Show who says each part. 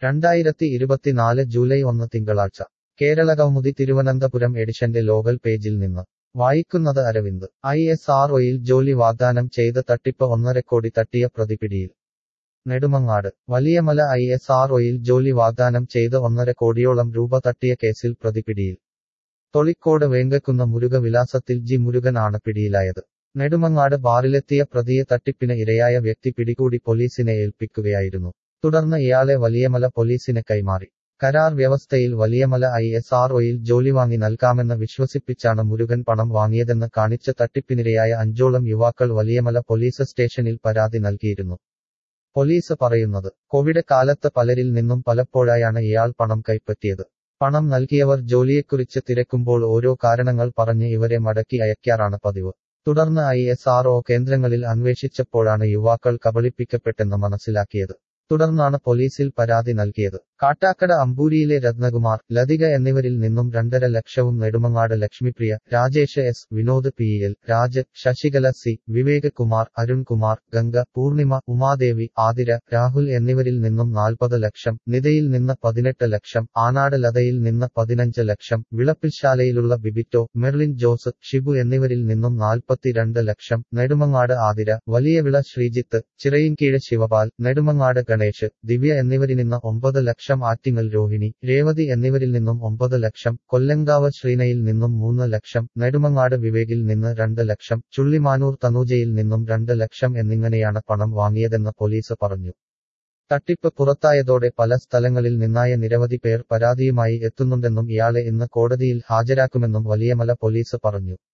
Speaker 1: രണ്ടായിരത്തി ഇരുപത്തിനാല് ജൂലൈ ഒന്ന് തിങ്കളാഴ്ച കേരളകൗമുദി തിരുവനന്തപുരം എഡിഷന്റെ ലോകൽ പേജിൽ നിന്ന് വായിക്കുന്നത് അരവിന്ദ് ഐ എസ് ആർ ഒയിൽ ജോലി വാഗ്ദാനം ചെയ്ത് തട്ടിപ്പ് ഒന്നര കോടി തട്ടിയ പ്രതി പിടിയിൽ Nedumangad Valiyamala I S R ഒയിൽ ജോലി വാഗ്ദാനം ചെയ്ത് ഒന്നര കോടിയോളം രൂപ തട്ടിയ കേസിൽ പ്രതി പിടിയിൽ തൊളിക്കോട് വേങ്കക്കുന്ന മുരുക വിലാസത്തിൽ ജി മുരുകൻ ആണ് പിടിയിലായത് നെടുമങ്ങാട് ബാറിലെത്തിയ പ്രതിയെ തട്ടിപ്പിന് ഇരയായ വ്യക്തി പിടികൂടി പോലീസിനെ ഏൽപ്പിക്കുകയായിരുന്നു തുടർന്ന് ഇയാളെ വലിയമല പോലീസിന് കൈമാറി കരാർ വ്യവസ്ഥയിൽ വലിയമല ഐ എസ് ആർ ഒയിൽ ജോലി വാങ്ങി നൽകാമെന്ന് വിശ്വസിപ്പിച്ചാണ് മുരുകൻ പണം വാങ്ങിയതെന്ന് കാണിച്ച് തട്ടിപ്പിനിരയായ അഞ്ചോളം യുവാക്കൾ വലിയമല പോലീസ് സ്റ്റേഷനിൽ പരാതി നൽകിയിരുന്നു പോലീസ് പറയുന്നത് കോവിഡ് കാലത്ത് പലരിൽ നിന്നും പലപ്പോഴായാണ് ഇയാൾ പണം കൈപ്പറ്റിയത് പണം നൽകിയവർ ജോലിയെക്കുറിച്ച് തിരക്കുമ്പോൾ ഓരോ കാരണങ്ങൾ പറഞ്ഞ് ഇവരെ മടക്കി അയക്കാറാണ് പതിവ് തുടർന്ന് ഐ എസ് ആർ ഒ കേന്ദ്രങ്ങളിൽ അന്വേഷിച്ചപ്പോഴാണ് യുവാക്കൾ കബളിപ്പിക്കപ്പെട്ടെന്ന് മനസ്സിലാക്കിയത് തുടർന്നാണ് പോലീസിൽ പരാതി നൽകിയത് കാട്ടാക്കട അമ്പൂരിയിലെ രത്നകുമാർ ലതിക എന്നിവരിൽ നിന്നും രണ്ടര ലക്ഷവും Nedumangad Lakshmipriya Rajesh S Vinod P L Raj Sasikala C Vivek Kumar Arunkumar Ganga Poornima Umadevi Athira Rahul എന്നിവരിൽ നിന്നും നാൽപ്പത് ലക്ഷം നിതയിൽ നിന്ന് പതിനെട്ട് ലക്ഷം ആനാട് ലതയിൽ നിന്ന് പതിനഞ്ച് ലക്ഷം വിളപ്പിൽശാലയിലുള്ള ബിബിറ്റോ മെർലിൻ ജോസ് ഷിബു എന്നിവരിൽ നിന്നും നാൽപ്പത്തിരണ്ട് ലക്ഷം നെടുമങ്ങാട് ആതിര വലിയവിള ശ്രീജിത്ത് ചിറയിൻകീഴ് ശിവപാൽ നെടുമങ്ങാട് ഗണേഷ് ദിവ്യ എന്നിവരിൽ നിന്ന് ഒമ്പത് ലക്ഷം ആറ്റിങ്ങൽ രോഹിണി രേവതി എന്നിവരിൽ നിന്നും ഒമ്പത് ലക്ഷം കൊല്ലങ്കാവ് ശ്രീനയിൽ നിന്നും മൂന്ന് ലക്ഷം നെടുമങ്ങാട് വിവേകിൽ നിന്ന് രണ്ട് ലക്ഷം ചുള്ളിമാനൂർ തനൂജയിൽ നിന്നും രണ്ട് ലക്ഷം എന്നിങ്ങനെയാണ് പണം വാങ്ങിയതെന്ന് പോലീസ് പറഞ്ഞു തട്ടിപ്പ് പുറത്തായതോടെ പല സ്ഥലങ്ങളിൽ നിന്നായ നിരവധി പേർ പരാതിയുമായി എത്തുന്നുണ്ടെന്നും ഇയാളെ ഇന്ന് കോടതിയിൽ ഹാജരാക്കുമെന്നും വലിയമല പോലീസ് പറഞ്ഞു